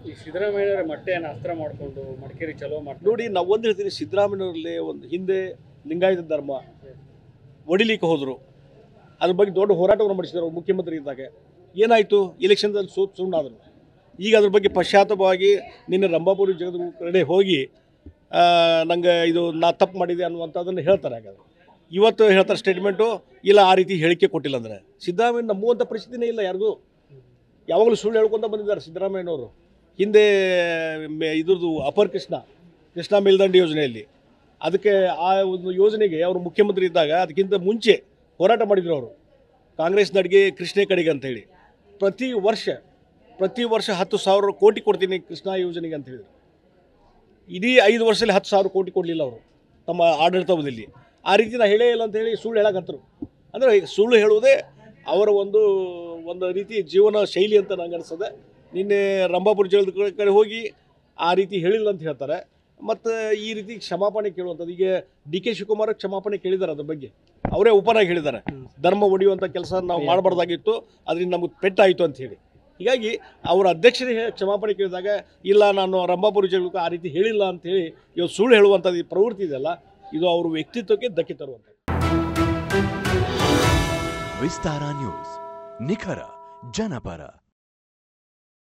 ಈ ಸಿದ್ದರಾಮಯ್ಯವ್ರ ಮೊಟ್ಟೆಯನ್ನು ಅಸ್ತ್ರ ಮಾಡಿಕೊಂಡು ಮಡಿಕೇರಿ ಚಲೋ ಮಾಡ್ತಾರೆ ನೋಡಿ ನಾವು ಒಂದು ಹೇಳ್ತೀನಿ ಸಿದ್ದರಾಮಯ್ಯವ್ರಲ್ಲಿ ಒಂದು ಹಿಂದೆ ಲಿಂಗಾಯತ ಧರ್ಮ ಒಡಿಲಿಕ್ಕೆ ಹೋದರು ಅದ್ರ ಬಗ್ಗೆ ದೊಡ್ಡ ಹೋರಾಟವನ್ನು ಮಾಡಿಸಿದ್ರು ಅವ್ರು ಮುಖ್ಯಮಂತ್ರಿ ಇದ್ದಾಗ ಏನಾಯಿತು ಎಲೆಕ್ಷನ್ದಲ್ಲಿ ಸೋತ್ ಸುಣ್ಣಾದರು ಈಗ ಅದ್ರ ಬಗ್ಗೆ ಪಶ್ಚಾತ್ತಾಪವಾಗಿ ನಿನ್ನೆ ರಂಭಾಪುರಿ ಜಗದ ಕಡೆ ಹೋಗಿ ಆ, ನಂಗೆ ಇದು ನಾ ತಪ್ಪು ಮಾಡಿದೆ ಅನ್ನುವಂಥದ್ದನ್ನು ಹೇಳ್ತಾರೆ ಹಾಗಾದ್ರೆ ಇವತ್ತು ಹೇಳ್ತಾರೆ ಸ್ಟೇಟ್ಮೆಂಟು ಇಲ್ಲ ಆ ರೀತಿ ಹೇಳಿಕೆ ಕೊಟ್ಟಿಲ್ಲ ಅಂದರೆ ಸಿದ್ದರಾಮಯ್ಯ ನಂಬುವಂಥ ಪರಿಸ್ಥಿತಿನೇ ಇಲ್ಲ ಯಾರಿಗೂ ಯಾವಾಗಲೂ ಸುಳ್ಳು ಹೇಳ್ಕೊಂತ ಬಂದಿದ್ದಾರೆ ಸಿದ್ದರಾಮಯ್ಯನವರು ಹಿಂದೆ ಮೆ- ಇದ್ರದ್ದು ಅಪರ್ ಕೃಷ್ಣ ಕೃಷ್ಣ ಮೇಲ್ದಂಡೆ ಯೋಜನೆಯಲ್ಲಿ ಅದಕ್ಕೆ ಆ ಒಂದು ಯೋಜನೆಗೆ ಅವರು ಮುಖ್ಯಮಂತ್ರಿ ಇದ್ದಾಗ ಅದಕ್ಕಿಂತ ಮುಂಚೆ ಹೋರಾಟ ಮಾಡಿದ್ರು ಅವರು ಕಾಂಗ್ರೆಸ್ ನಡಿಗೆ ಕೃಷ್ಣೆ ಕಡೆಗೆ ಅಂತೇಳಿ ಪ್ರತಿ ವರ್ಷ ಪ್ರತಿ ವರ್ಷ ಹತ್ತು ಸಾವಿರ ಕೋಟಿ ಕೊಡ್ತೀನಿ ಕೃಷ್ಣ ಯೋಜನೆಗೆ ಅಂತ ಹೇಳಿದ್ರು ಇಡೀ ಐದು ವರ್ಷದಲ್ಲಿ ಹತ್ತು ಸಾವಿರ ಕೋಟಿ ಕೊಡಲಿಲ್ಲ ಅವರು ತಮ್ಮ ಆಡಳಿತಾವಧಿಯಲ್ಲಿ ಆ ರೀತಿ ನಾ ಹೇಳೇ ಇಲ್ಲ ಅಂತ ಹೇಳಿ ಸುಳ್ಳು ಹೇಳಕತ್ತರು ಅಂದರೆ ಸುಳ್ಳು ಹೇಳುವುದೇ ಅವರ ಒಂದು ಒಂದು ರೀತಿ ಜೀವನ ಶೈಲಿ ಅಂತ ನಂಗೆ ಅನಿಸ್ತದೆ ನಿನ್ನೆ ರಂಭಾಪುರ ಜೈಲದ ಕಡೆ- ಕಡೆ ಹೋಗಿ ಆ ರೀತಿ ಹೇಳಿಲ್ಲ ಅಂತ ಹೇಳ್ತಾರೆ ಮತ್ತು ಈ ರೀತಿ ಕ್ಷಮಾಪಣೆ ಕೇಳುವಂಥದ್ದು ಈಗ ಡಿ ಕೆ ಶಿವಕುಮಾರ್ ಕ್ಷಮಾಪಣೆ ಕೇಳಿದ್ದಾರೆ ಅದ್ರ ಬಗ್ಗೆ ಅವರೇ ಓಪನ್ ಆಗಿ ಹೇಳಿದ್ದಾರೆ ಧರ್ಮ ಒಡೆಯುವಂಥ ಕೆಲಸ ನಾವು ಮಾಡಬಾರ್ದಾಗಿತ್ತು ಅದರಿಂದ ನಮಗೆ ಪೆಟ್ಟಾಯಿತು ಅಂತ ಹೇಳಿ ಹೀಗಾಗಿ ಅವರ ಅಧ್ಯಕ್ಷರಿಗೆ ಕ್ಷಮಾಪಣೆ ಕೇಳಿದಾಗ ಇಲ್ಲ ನಾನು ರಂಭಾಪುರ ಜೈಲಕ್ಕೆ ಆ ರೀತಿ ಹೇಳಿಲ್ಲ ಅಂತ ಹೇಳಿ ಇವತ್ತು ಸುಳ್ಳು ಹೇಳುವಂಥದ್ದು ಈ ಪ್ರವೃತ್ತಿ ಇದೆಯಲ್ಲ ಇದು ಅವ್ರ ವ್ಯಕ್ತಿತ್ವಕ್ಕೆ ಧಕ್ಕೆ ತರುವಂಥದ್ದು ವಿಸ್ತಾರ ನ್ಯೂಸ್ ನಿಖರ ಜನಪರ